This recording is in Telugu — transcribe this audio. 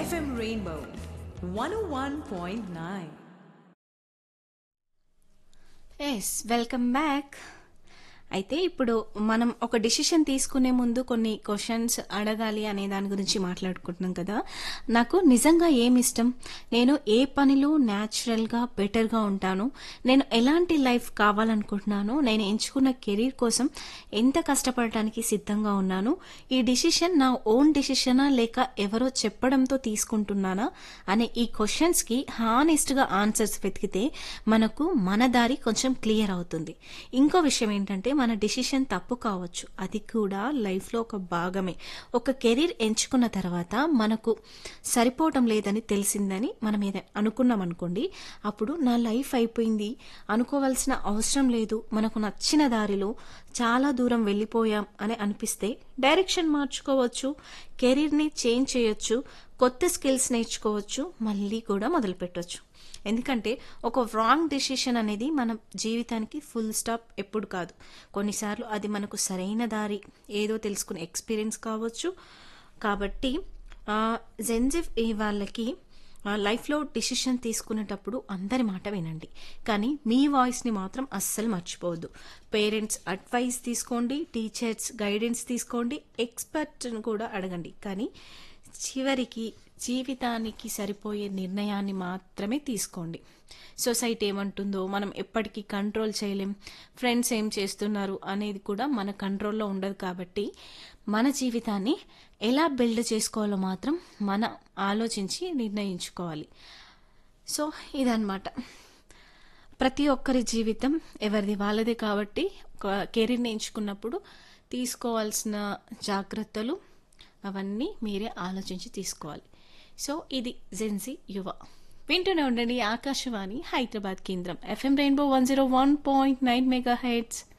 FM Rainbow 101.9. Yes welcome back అయితే ఇప్పుడు మనం ఒక డిసిషన్ తీసుకునే ముందు కొన్ని క్వశ్చన్స్ అడగాలి అనే దాని గురించి మాట్లాడుకుంటున్నాం కదా నాకు నిజంగా ఏమి ఇష్టం నేను ఏ పనిలో న్యాచురల్గా బెటర్గా ఉంటాను నేను ఎలాంటి లైఫ్ కావాలనుకుంటున్నాను నేను ఎంచుకున్న కెరీర్ కోసం ఎంత కష్టపడటానికి సిద్ధంగా ఉన్నాను ఈ డిసిషన్ నా ఓన్ డిసిషనా లేక ఎవరో చెప్పడంతో తీసుకుంటున్నానా అనే ఈ క్వశ్చన్స్కి హానెస్ట్గా ఆన్సర్స్ వెతికితే మనకు మన దారి కొంచెం క్లియర్ అవుతుంది ఇంకో విషయం ఏంటంటే మన డిసిషన్ తప్పు కావచ్చు అది కూడా లైఫ్లో ఒక భాగమే ఒక కెరీర్ ఎంచుకున్న తర్వాత మనకు సరిపోవటం లేదని తెలిసిందని మనం ఏదైనా అనుకున్నాం అనుకోండి అప్పుడు నా లైఫ్ అయిపోయింది అనుకోవాల్సిన అవసరం లేదు మనకు నచ్చిన దారిలో చాలా దూరం వెళ్ళిపోయాం అని అనిపిస్తే డైరెక్షన్ మార్చుకోవచ్చు కెరీర్ని చేంజ్ చేయొచ్చు కొత్త స్కిల్స్ నేర్చుకోవచ్చు మళ్ళీ కూడా మొదలు పెట్టవచ్చు ఎందుకంటే ఒక రాంగ్ డెసిషన్ అనేది మన జీవితానికి ఫుల్ స్టాప్ ఎప్పుడు కాదు కొన్నిసార్లు అది మనకు సరైన దారి ఏదో తెలుసుకునే ఎక్స్పీరియన్స్ కావచ్చు కాబట్టి జెన్జిఫ్ ఈ వాళ్ళకి ఆ, లైఫ్లో డిసిషన్ తీసుకునేటప్పుడు అందరి మాట వినండి కానీ మీ వాయిస్ని మాత్రం అస్సలు మర్చిపోవద్దు పేరెంట్స్ అడ్వైస్ తీసుకోండి టీచర్స్ గైడెన్స్ తీసుకోండి ఎక్స్పర్ట్ని కూడా అడగండి కానీ చివరికి జీవితానికి సరిపోయే నిర్ణయాన్ని మాత్రమే తీసుకోండి సొసైటీ ఏమంటుందో మనం ఎప్పటికీ కంట్రోల్ చేయలేం ఫ్రెండ్స్ ఏం చేస్తున్నారు అనేది కూడా మన కంట్రోల్లో ఉండదు కాబట్టి మన జీవితాన్ని ఎలా బిల్డ్ చేసుకోవాలో మాత్రం మనం ఆలోచించి నిర్ణయించుకోవాలి సో ఇదన్నమాట ప్రతి ఒక్కరి జీవితం ఎవరిది వాళ్ళదే కాబట్టి ఒక కెరీర్ని ఎంచుకున్నప్పుడు తీసుకోవాల్సిన జాగ్రత్తలు అవన్నీ మీరే ఆలోచించి తీసుకోవాలి సో ఇది జెన్సీ యువ వింటూనే ఉండండి ఆకాశవాణి హైదరాబాద్ కేంద్రం FM rainbow one zero one point nine mega heads